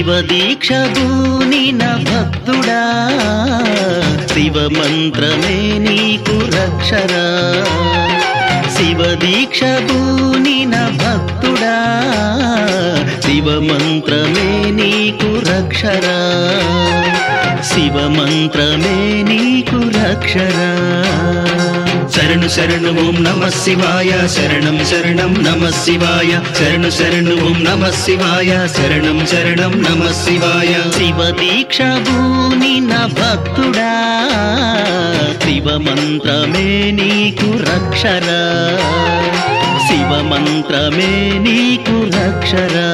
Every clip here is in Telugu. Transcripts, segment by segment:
శివ దీక్ష భూనిన భక్తుడా శివ మంత్రమే నీకు రక్షరా శివ దీక్ష భూనిన భక్తుడా శివ మంత్రమే నీకు రక్షరా శివ మంత్రమే నీకు రక్షరా శరణు శరణు ఓం నమ శివాయ శరణం శరణం నమ శివాయ శరణు శరణు ఓం నమ శివాయ శరణం శరణం నమ శివాయ శివ దీక్ష భూనిన భక్తుడా శివ మంత్రమే నీకు రక్షరా శివ మంత్రమే నీకు రక్షరా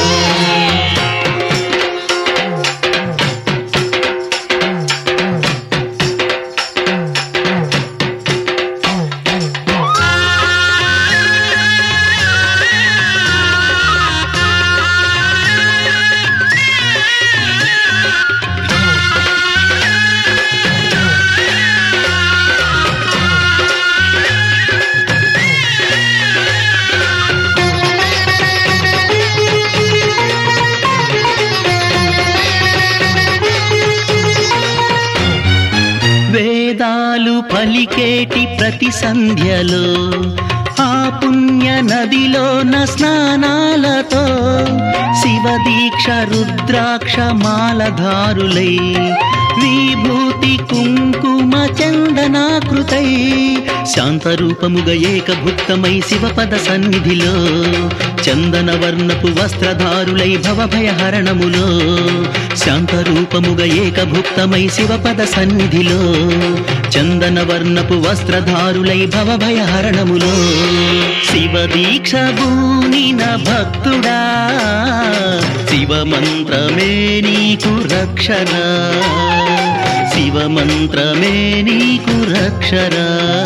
వేదాలు పలికేటి ప్రతి సంధ్యలో ఆ పుణ్య నదిలోన స్నానాలతో శివ దీక్ష రుద్రాక్ష మాలధారులై విభూతి కుంకుమ చందనాకృతై శాంతరూపముగ ఏకభుక్తమై శివపద సన్నిధిలో చందన వర్ణపు వస్త్రధారులై భవభయహరణములో శాంతరూపముగ ఏకభుక్తమై శివపద సన్నిధిలో చందన వర్ణపు వస్త్రధారులై భవభయహరణములో శివ దీక్ష భూనిన భక్తుడా శివ మంత్రమే నీకు రక్షణ శివ మంత్రమే నీకు రక్షరా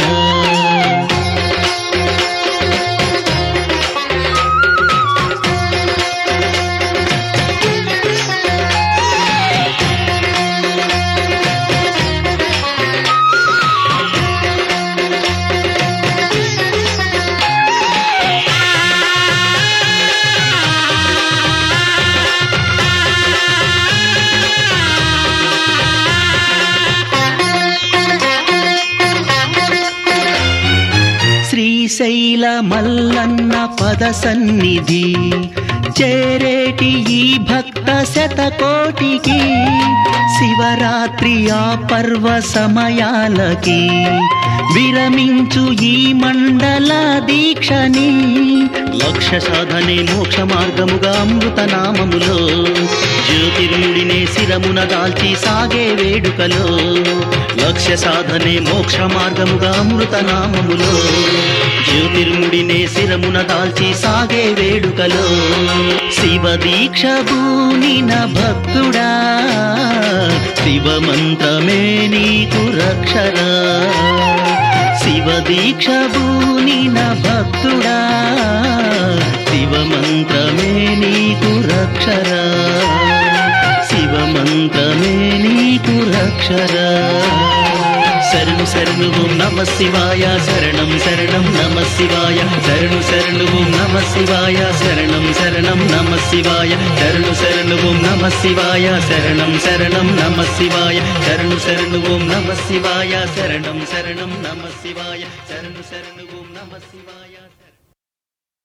శ్రీశైల మల్లన్న పద సన్నిధి చేరేటి ఈ భక్త శతకోటికి శివరాత్రి ఆ పర్వ సమయాలకి విరమించు ఈ మండల దీక్షని లక్ష్య సాధనే మోక్ష మార్గముగా అమృత నామములో జ్యోతిర్ముడినే శిరమున దాల్చి సాగే వేడుకలో లక్ష్య సాధనే మోక్ష మార్గముగా అమృత నామములో జ్యోతిర్ముడినే శిరమున దాల్చి సాగే వేడుకలో శివ దీక్ష భూనిన భక్తుడా శివ మంత్రమే నీకు రక్షరా శివ దీక్ష భూనిన భక్తుడా శివ మంత్రమే నీకు రక్షరా శివ మంత్రమే నీకు రక్షరా శరణు శరణు ఓం నమ శివాయ శరణం శరణం నమ శివాయ శరణు శరణు ఓం నమ శివాయ శరణం శరణం నమ శివాయ శరణు శరణు ఓం నమ శివాయ శరణం శరణం నమ శివాయ శరణు శరణు ఓం నమ శివాయ శరణం శరణం నమ శివాయ శరణు శరణు ఓం నమ శివాయ